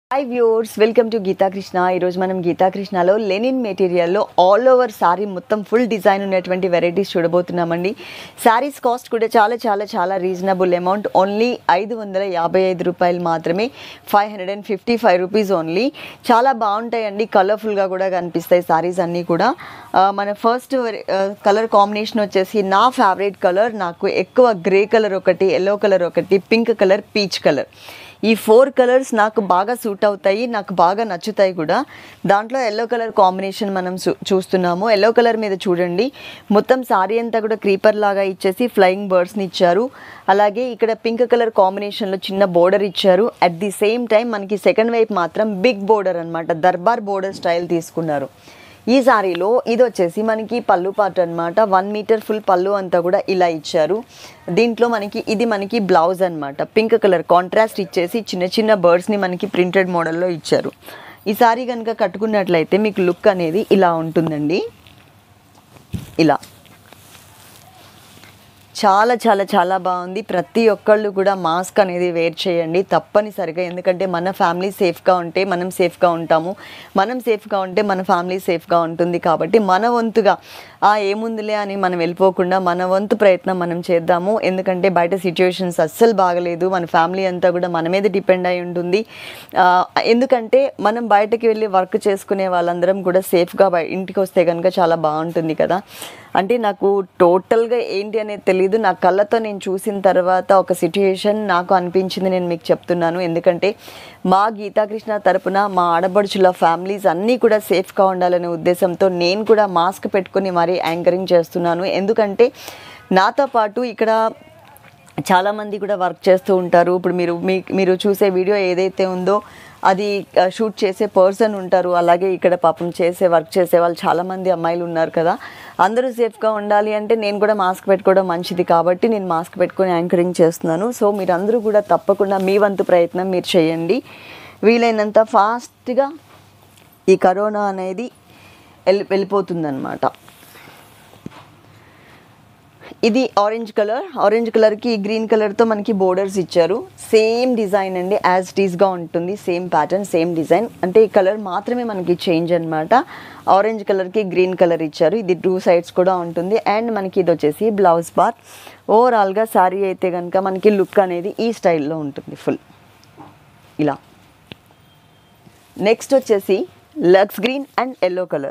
hi viewers welcome to Geethakrishna ఈరోజు మనం గీతాకృష్ణలో లెనిన్ మెటీరియల్లో ఆల్ ఓవర్ శారీ మొత్తం ఫుల్ డిజైన్ ఉన్నటువంటి వెరైటీస్ చూడబోతున్నామండి శారీస్ కాస్ట్ కూడా చాలా చాలా చాలా రీజనబుల్ అమౌంట్ ఓన్లీ ఐదు వందల యాభై ఐదు రూపాయలు మాత్రమే five hundred and fifty five rupees only చాలా బాగుంటాయండి కలర్ఫుల్గా కూడా కనిపిస్తాయి శారీస్ అన్నీ కూడా ఆ, మన ఫస్ట్ కలర్ కాంబినేషన్ వచ్చేసి నా ఫేవరెట్ కలర్ నాకు ఎక్కువ గ్రే కలర్ ఒకటి ఎల్లో కలర్ ఒకటి పింక్ కలర్ పీచ్ కలర్ ఈ ఫోర్ కలర్స్ నాకు బాగా సూట్ అవుతాయి నాకు బాగా నచ్చుతాయి కూడా దాంట్లో ఎల్లో కలర్ కాంబినేషన్ మనం చూ- చూస్తున్నాము ఎల్లో కలర్ మీద చూడండి మొత్తం సారీ అంతా కూడా క్రీపర్ లాగా ఇచ్చేసి ఫ్లయింగ్ బర్డ్స్ని ఇచ్చారు అలాగే ఇక్కడ పింక్ కలర్ కాంబినేషన్లో చిన్న బోర్డర్ ఇచ్చారు అట్ ది సేమ్ టైం మనకి సెకండ్ వైపు మాత్రం బిగ్ బోర్డర్ అన్నమాట దర్బార్ బోర్డర్ స్టైల్ తీసుకున్నారు ఈ సారీలో ఇది వచ్చేసి మనకి పళ్ళు పాటు అనమాట వన్ మీటర్ ఫుల్ పళ్ళు అంతా కూడా ఇలా ఇచ్చారు దీంట్లో మనకి ఇది మనకి బ్లౌజ్ అన్నమాట పింక్ కలర్ కాంట్రాస్ట్ ఇచ్చేసి చిన్న చిన్న బర్డ్స్ని మనకి ప్రింటెడ్ మోడల్లో ఇచ్చారు ఈ సారీ కనుక కట్టుకున్నట్లయితే మీకు లుక్ అనేది ఇలా ఉంటుందండి ఇలా చాలా చాలా చాలా బాగుంది ప్రతి ఒక్కళ్ళు కూడా మాస్క్ అనేది వేర్ చేయండి తప్పనిసరిగా ఎందుకంటే మన ఫ్యామిలీ సేఫ్గా ఉంటే మనం సేఫ్గా ఉంటాము మనం సేఫ్గా ఉంటే మన ఫ్యామిలీ సేఫ్గా ఉంటుంది కాబట్టి మన వంతుగా ఆ ఏముందిలే అని మనం వెళ్ళిపోకుండా మన వంతు ప్రయత్నం మనం చేద్దాము ఎందుకంటే బయట సిచ్యువేషన్స్ అస్సలు బాగలేదు మన ఫ్యామిలీ అంతా కూడా మన మీద డిపెండ్ అయి ఉంటుంది ఆ, ఎందుకంటే మనం బయటకి వెళ్ళి వర్క్ చేసుకునే వాళ్ళందరం కూడా సేఫ్గా బయ ఇంటికి వస్తే కనుక చాలా బాగుంటుంది కదా అంటే నాకు టోటల్గా ఏంటి అనేది తెలియదు నా కళ్ళతో నేను చూసిన తర్వాత ఒక సిట్యుయేషన్ నాకు అనిపించింది నేను మీకు చెప్తున్నాను ఎందుకంటే మా గీతాకృష్ణ తరపున మా ఆడబడుచుల ఫ్యామిలీస్ అన్నీ కూడా సేఫ్గా ఉండాలనే ఉద్దేశంతో నేను కూడా మాస్క్ పెట్టుకొని మరీ యాంకరింగ్ చేస్తున్నాను ఎందుకంటే నాతో పాటు ఇక్కడ చాలామంది కూడా వర్క్ చేస్తూ ఉంటారు ఇప్పుడు మీరు మీ మీరు చూసే వీడియో ఏదైతే ఉందో అది ఆ, షూట్ చేసే పర్సన్ ఉంటారు అలాగే ఇక్కడ పాపం చేసే వర్క్ చేసే వాళ్ళు చాలామంది అమ్మాయిలు ఉన్నారు కదా అందరూ సేఫ్గా ఉండాలి అంటే నేను కూడా మాస్క్ పెట్టుకోవడం మంచిది కాబట్టి నేను మాస్క్ పెట్టుకొని యాంకరింగ్ చేస్తున్నాను సో మీరందరూ కూడా తప్పకుండా మీ వంతు ప్రయత్నం మీరు చేయండి వీలైనంత ఫాస్ట్గా ఈ కరోనా అనేది వెళ్ళి వెళ్ళిపోతుందన్నమాట ఇది ఆరెంజ్ కలర్ ఆరెంజ్ కలర్కి గ్రీన్ కలర్తో మనకి బోర్డర్స్ ఇచ్చారు సేమ్ డిజైన్ అండి యాజ్ టీస్గా ఉంటుంది సేమ్ ప్యాటర్న్ సేమ్ డిజైన్ అంటే ఈ కలర్ మాత్రమే మనకి చేంజ్ అనమాట ఆరెంజ్ కలర్కి గ్రీన్ కలర్ ఇచ్చారు ఇది టూ సైడ్స్ కూడా ఉంటుంది అండ్ మనకి ఇది వచ్చేసి బ్లౌజ్ పార్ట్ ఓవరాల్గా శారీ అయితే కనుక మనకి లుక్ అనేది ఈ స్టైల్లో ఉంటుంది ఫుల్ ఇలా నెక్స్ట్ వచ్చేసి lux green and yellow colour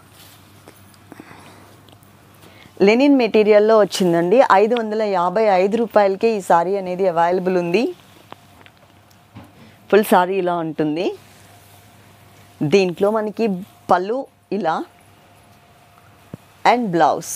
linen మెటీరియల్లో వచ్చిందండి ఐదు వందల యాభై ఐదు రూపాయలకే ఈ సారీ అనేది అవైలబుల్ ఉంది ఫుల్ సారీ ఇలా ఉంటుంది దీంట్లో మనకి పళ్ళు ఇలా అండ్ బ్లౌజ్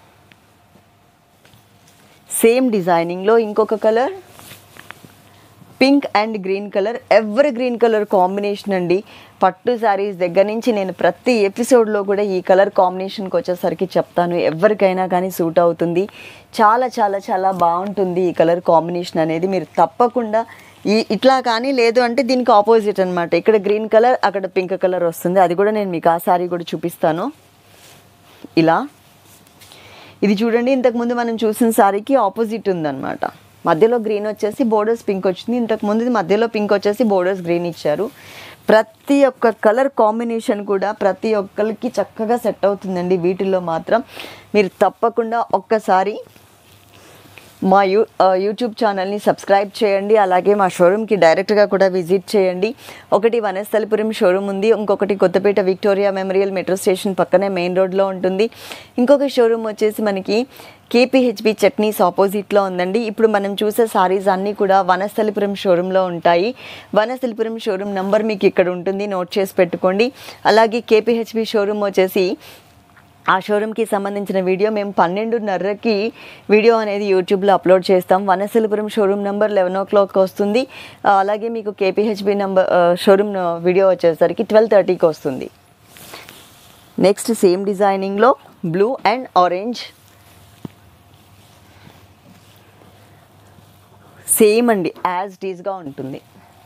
సేమ్ డిజైనింగ్లో ఇంకొక colour pink and green colour evergreen colour combination అండి పట్టు శారీస్ దగ్గర నుంచి నేను ప్రతి ఎపిసోడ్లో కూడా ఈ కలర్ కాంబినేషన్కి వచ్చేసరికి చెప్తాను ఎవరికైనా కానీ సూట్ అవుతుంది చాలా చాలా చాలా బాగుంటుంది ఈ కలర్ కాంబినేషన్ అనేది మీరు తప్పకుండా ఈ ఇట్లా కానీ లేదు అంటే దీనికి ఆపోజిట్ అనమాట ఇక్కడ గ్రీన్ కలర్ అక్కడ పింక్ కలర్ వస్తుంది అది కూడా నేను మీకు ఆ శారీ కూడా చూపిస్తాను ఇలా ఇది చూడండి ఇంతకుముందు మనం చూసిన సారీకి ఆపోజిట్ ఉందన్నమాట మధ్యలో గ్రీన్ వచ్చేసి బోర్డర్స్ పింక్ వచ్చింది ఇంతకు ముందు మధ్యలో పింక్ వచ్చేసి బోర్డర్స్ గ్రీన్ ఇచ్చారు ప్రతి ఒక్క కలర్ కాంబినేషన్ కూడా ప్రతి ఒక్కరికి చక్కగా సెట్ అవుతుందండి వీటిల్లో మాత్రం మీరు తప్పకుండా ఒక్కసారి మా యూ ఆ, యూట్యూబ్ ఛానల్ని సబ్స్క్రైబ్ చేయండి అలాగే మా షోరూమ్కి డైరెక్ట్గా కూడా విజిట్ చేయండి ఒకటి వనస్థలిపురం షోరూమ్ ఉంది ఇంకొకటి Kothapet Victoria memorial metro station పక్కనే మెయిన్ రోడ్లో ఉంటుంది ఇంకొక షోరూమ్ వచ్చేసి మనకి కేపీహెచ్బి చట్నీస్ ఆపోజిట్లో ఉందండి ఇప్పుడు మనం చూసే సారీస్ అన్నీ కూడా వనస్థలిపురం షోరూంలో ఉంటాయి వనస్థలిపురం షోరూమ్ నంబర్ మీకు ఇక్కడ ఉంటుంది నోట్ చేసి పెట్టుకోండి అలాగే కేపీహెచ్బి షోరూమ్ వచ్చేసి ఆ షోరూమ్కి సంబంధించిన వీడియో మేము పన్నెండున్నరకి వీడియో అనేది యూట్యూబ్లో అప్లోడ్ చేస్తాం Vanasthalipuram showroom number eleven o'clock వస్తుంది ఆ, అలాగే మీకు కేపీహెచ్బి నెంబర్ షోరూమ్ వీడియో వచ్చేసరికి ట్వెల్వ్ థర్టీకి వస్తుంది నెక్స్ట్ సేమ్ డిజైనింగ్లో బ్లూ అండ్ ఆరెంజ్ సేమ్ అండి యాజ్ టీజ్గా ఉంటుంది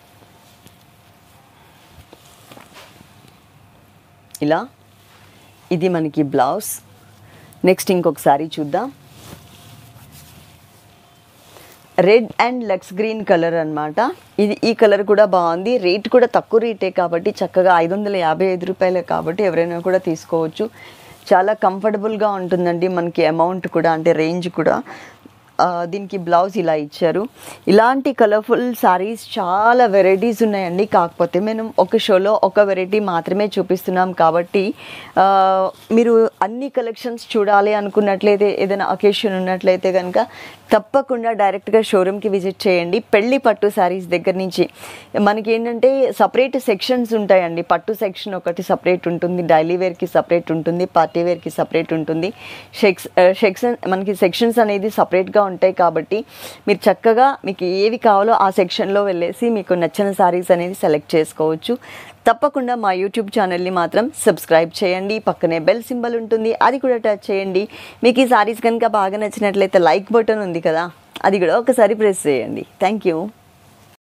ఇలా ఇది మనకి బ్లౌజ్ నెక్స్ట్ ఇంకొకసారి చూద్దాం red and lux green colour అన్నమాట ఇది ఈ కలర్ కూడా బాగుంది రేట్ కూడా తక్కువ రేటే కాబట్టి చక్కగా ఐదు వందల యాభై ఐదు రూపాయలే కాబట్టి ఎవరైనా కూడా తీసుకోవచ్చు చాలా కంఫర్టబుల్గా ఉంటుందండి మనకి అమౌంట్ కూడా అంటే రేంజ్ కూడా ఆ, దీనికి బ్లౌజ్ ఇలా ఇచ్చారు ఇలాంటి కలర్ఫుల్ సారీస్ చాలా వెరైటీస్ ఉన్నాయండి కాకపోతే మనం ఒక షోలో ఒక వెరైటీ మాత్రమే చూపిస్తున్నాం కాబట్టి ఆ, మీరు అన్ని కలెక్షన్స్ చూడాలి అనుకున్నట్లయితే ఏదైనా అకేషన్ ఉన్నట్లయితే కనుక తప్పకుండా డైరెక్ట్గా షోరూమ్కి విజిట్ చేయండి పెళ్లి పట్టు శారీస్ దగ్గర నుంచి మనకి ఏంటంటే సపరేట్ సెక్షన్స్ ఉంటాయండి పట్టు సెక్షన్ ఒకటి సపరేట్ ఉంటుంది డైలీ వేర్కి సపరేట్ ఉంటుంది పార్టీ వేర్కి సపరేట్ ఉంటుంది షెక్స్ సెక్షన్ మనకి సెక్షన్స్ అనేది సపరేట్గా ఉంటాయి కాబట్టి మీరు చక్కగా మీకు ఏవి కావాలో ఆ సెక్షన్లో వెళ్ళేసి మీకు నచ్చిన శారీస్ అనేది సెలెక్ట్ చేసుకోవచ్చు తప్పకుండా మా యూట్యూబ్ ఛానల్ని మాత్రం సబ్స్క్రైబ్ చేయండి పక్కనే బెల్ సింబల్ ఉంటుంది అది కూడా టచ్ చేయండి మీకు ఈ సారీస్ కనుక బాగా నచ్చినట్లయితే లైక్ బటన్ ఉంది కదా అది కూడా ఒకసారి ప్రెస్ చేయండి థ్యాంక్ యూ